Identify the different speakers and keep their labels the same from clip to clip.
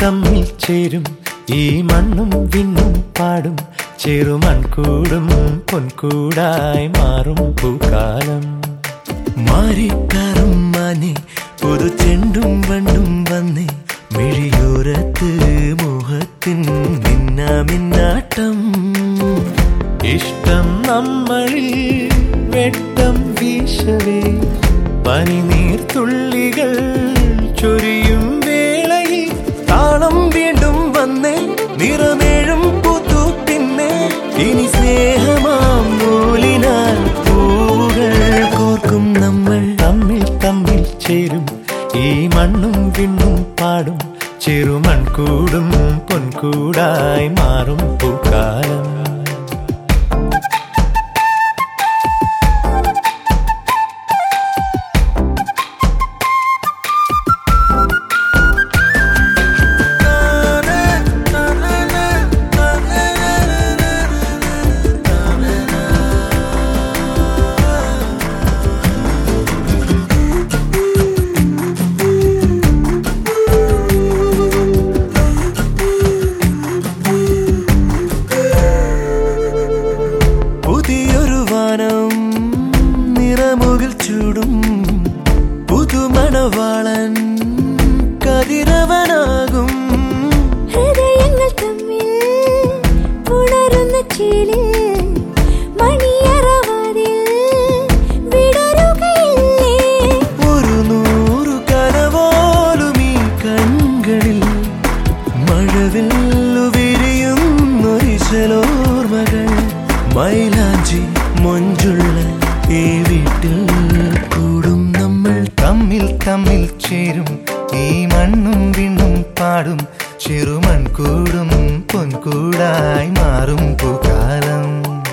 Speaker 1: തമ്മിൽ ചേരും ഈ മണ്ണും വിണ്ണും പാടും ചെറുമൺകൂടും പൊൻകൂടായി മാറും പൂക്കാലം മാറിക്കാറും മാനെ പുതു ചെണ്ടും വണ്ടും വന്നേ മിഴിയോരത്ത് മോഹത്തിൻ മിന്നാമിന്നാട്ടം ഇഷ്ടം നമ്മളിൽ വെട്ടം വീശവേ പനിനീർത്തുള്ളികൾ ചൊരിയും വേളയിൽ താളം വീണ്ടും വന്നേ നിറമേഴും പുതു പിന്നെ ഇനി സ്നേഹമാം നൂലിനാൽ പൂവുകൾ കോർക്കും നമ്മൾ തമ്മിൽ തമ്മിൽ ചേരും ഈ മണ്ണും വിണ്ണും പാടും ചെറുമൺകൂടും പൊൻകൂടായി മാറും പൂക്കാലം പുതിയൊരു വാനം നിറമുകിൽ ചൂടും പുതുമണവാളൻ കതിരവനാകും
Speaker 2: ഹൃദയങ്ങൾ തമ്മിൽ ഉണരുന്ന ചേലിൽ മണിയറവാതിൽ വിടരുകയില്ലേ
Speaker 1: ഒരു നൂറു കനവോലും ഈ കൺകളിൽ മഴവില്ലു വിരിയുന്നൊരിശലോർമകൾ മൈലാഞ്ചി മൊഞ്ചുള്ള ഈ വീട്ടിൽ കൂടും നമ്മൾ തമ്മിൽ തമ്മിൽ ചേരും ഈ മണ്ണും വിണ്ണും പാടും ചെറുമൺകൂടും പൊൻകൂടായി മാറും പൂക്കാലം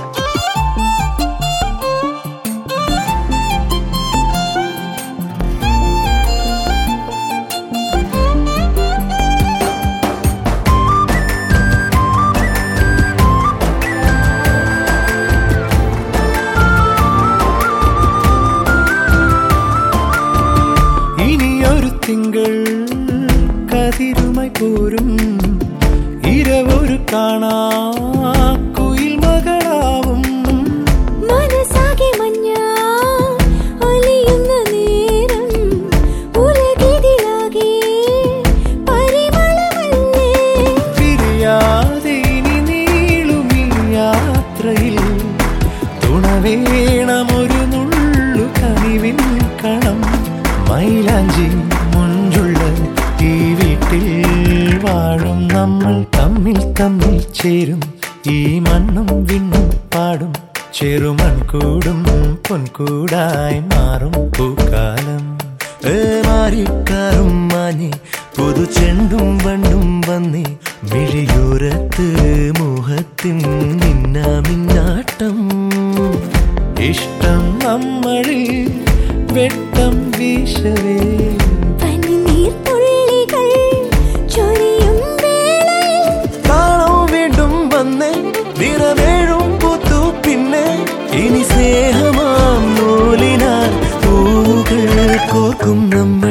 Speaker 1: ഇനിയൊരു തിങ്കൾ കതിരുമായി പോരും ഇരവൊരു കാണാ കുയിൽ മകളാവും
Speaker 2: മനസാകെ മഞ്ഞ ഒലിയുന്ന നേരം ഉലകിതിലാകെ പരിമളമല്ലേ
Speaker 1: പിരിയാതെ ഇനി നീളും ഈ യാത്രയിൽ തുണവേണമൊരു നുള്ളു കനിവിൻ കണം മൈലാഞ്ചി മുഞ്ചുള്ള ഈ വീട്ടിൽ വാഴും നമ്മൾ തമ്മിൽ തമ്മിൽ ചേരും ഈ മണ്ണും വിണ്ണും പാടും ചെറുമൺകൂടും പൊൻകൂടായി മാറും പൂക്കാലം ഏ മാറിക്കാറും മാഞ്ഞേ പുതു ചെണ്ടും വണ്ടും വന്നേ മിഴിയോരത്ത് മോഹത്തിൻ മിന്നാമിന്നാട്ടം ഇഷ്ടം നമ്മളിൽ വെട്ടം വീശവേ
Speaker 2: പനിനീർത്തുള്ളികൾ ചൊരിയും വേളയിൽ
Speaker 1: താളം വീണ്ടും വന്നേ നിറവേഴും പുത്തു പിന്നെ ഇനി സ്നേഹമാം നൂലിനാൽ പൂകൾ കോർക്കും നമ്മൾ